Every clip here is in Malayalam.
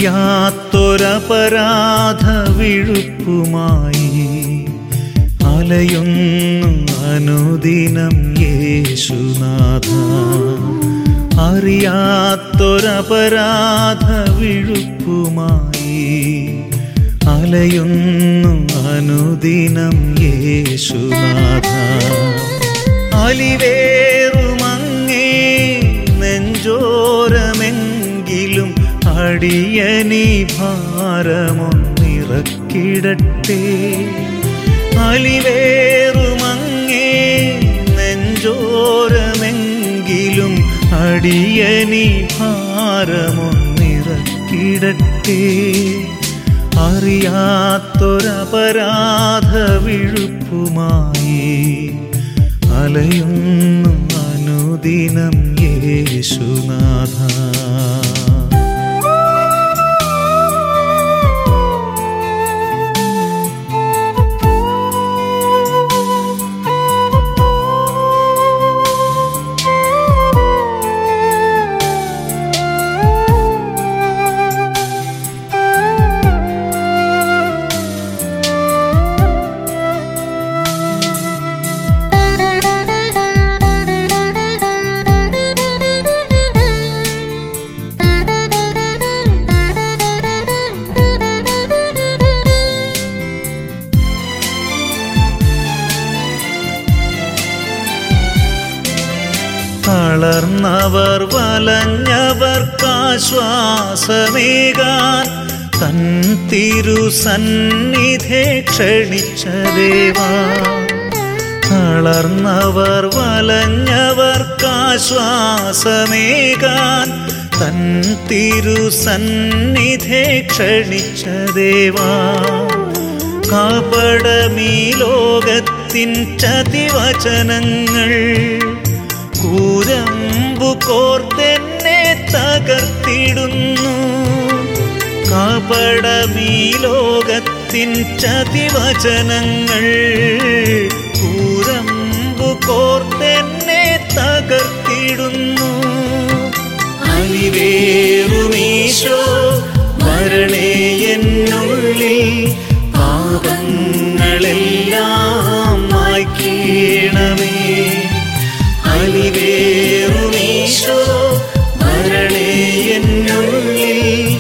അറിയാത്തൊരപരാധ വിഴുപ്പുമായി അലയുന്നു അനുദിനം യേശുനാഥ അറിയാത്തൊരപരാധ വിഴുപ്പുമായി അലയുന്നു അനുദിനം യേശുനാഥ അലിവേറുമങ്ങേ നെഞ്ചോരമെങ്കിലും അടിയനി ഭാരമൊന്നിറക്കിടട്ടെ അലിവേറുമങ്ങേ നെഞ്ചോരമെങ്കിലും അടിയനി ഭാരമൊന്നിറക്കിടട്ടെ അറിയാത്തൊരപരാധ വിഴുപ്പുമായി അലയുന്നു അനുദിനം യേശുനാഥ തളർന്നവർ വലഞ്ഞവർക്കാശ്വാസമേകാൻ തൻ തിരുസന്നിധെ ക്ഷണിച്ച ദേവാ തളർന്നവർ വലഞ്ഞവർക്കാശ്വാസമേകാൻ തൻ തിരുസന്നിധെ ക്ഷണിച്ച ദേവാ കാപടമീ ലോകത്തിൻ ചതിവചനങ്ങൾ കൂരമ്പു കോർത്തെന്നെ തകർത്തിടുന്നു കാപടമീ ലോകത്തിൻ ചതിവചനങ്ങൾ കൂരമ്പു കോർത്തെന്നെ തകർത്തിടുന്നു അലിവേറുമീശോ വരണേ എന്നുള്ളിൽ പാപങ്ങളെല്ലാം മായ്ക്കണമേ അലിവേറുമീശോ വരണേ എന്നുള്ളിൽ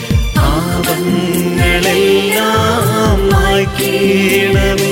പാപങ്ങളെല്ലാം മായ്ക്കണമേ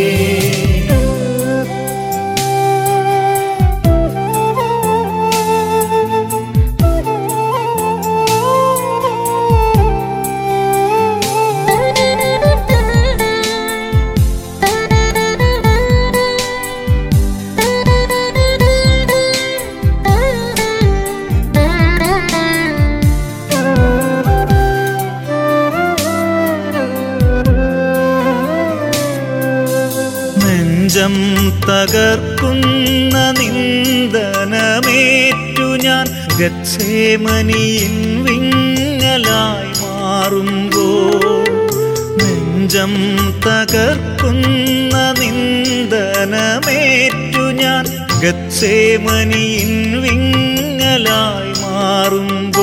നെഞ്ചം തകർക്കുന്ന നിന്ദനമേറ്റു ഞാൻ ഗച്ഛേമനിയിൻ വിങ്ങലായി മാറുമ്പോ നെഞ്ചം തകർക്കുന്ന നിന്ദനമേറ്റു ഞാൻ ഗച്ഛേമനിയിൻ വിങ്ങലായി മാറുമ്പോ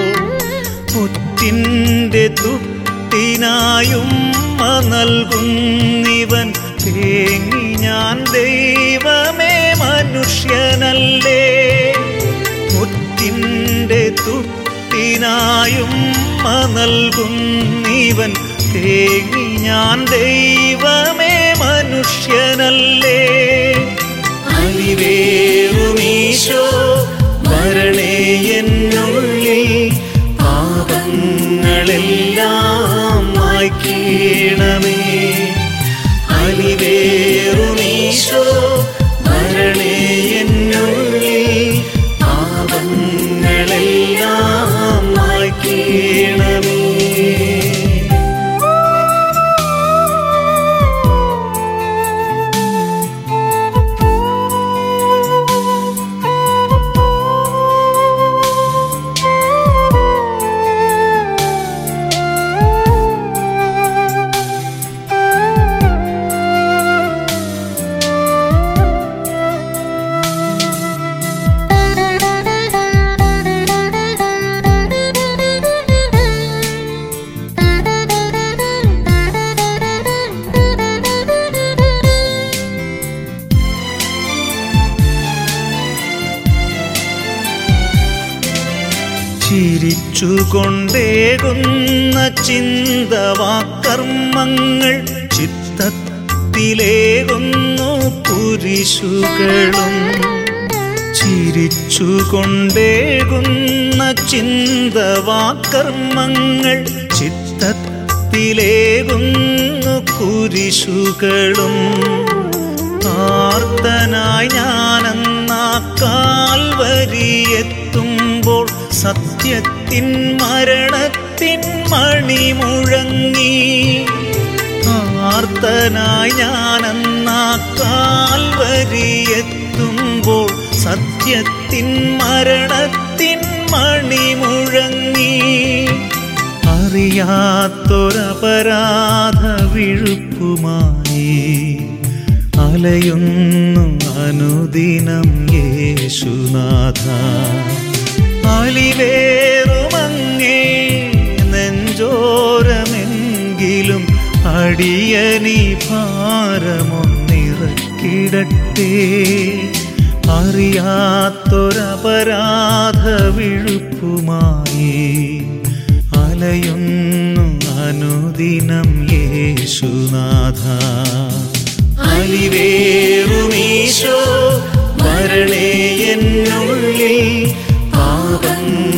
പുറ്റിൻ്റെ തുട്ടിനായും നൽകുന്നിവൻ തേങ്ങി ഞാൻ ദൈവമേ മനുഷ്യനല്ലേ മുറ്റിൻ്റെ തുട്ടിനായും നൽകുന്നിവൻ തേങ്ങി ഞാൻ ദൈവമേ മനുഷ്യനല്ലേ അലിവേറുമീശോ വരണേ എന്നുള്ളിൽ പാപങ്ങളെല്ലാം മായ്ക്കണമേ അലിവേറുമീശോ വരണേ എന്നുള്ളിൽ പാപങ്ങളെല്ലാം മായ്ക്കണമേ ചിരിച്ചുകൊണ്ടേകുന്ന ചിന്തവാക്കർമ്മങ്ങൾ ചിത്തത്തിലേകുന്നു കുരിശുകളും ചിരിച്ചുകൊണ്ടേകുന്ന ചിന്തവാക്കർമ്മങ്ങൾ ചിത്തത്തിലേകുന്നു കുരിശുകളും ആർത്തനായി ഞാനെന്നാ കാൽവരിയെത്തുമ്പോൾ സത്യത്തിൻ മരണത്തിൻ മണി മുഴങ്ങി ആർത്തനായി ഞാനെന്നാ കാൽവരിയെത്തുമ്പോൾ സത്യത്തിൻ മരണത്തിൻ മണി മുഴങ്ങി അറിയാത്തൊരപരാധ വിഴുപ്പുമായി അലയുന്നു അനുദിനം യേശുനാഥ അലിവേറുമങ്ങേ നെഞ്ചോരമെങ്കിലും അടിയനി ഭാരമൊന്നിറക്കിടട്ടെ അറിയാത്തൊരപരാധ വിഴുപ്പുമായി അലയുന്നു അനുദിനം യേശുനാഥ അലിവേറുമീശോ വരണേ എന്നുള്ളിൽ പാപങ്ങൾ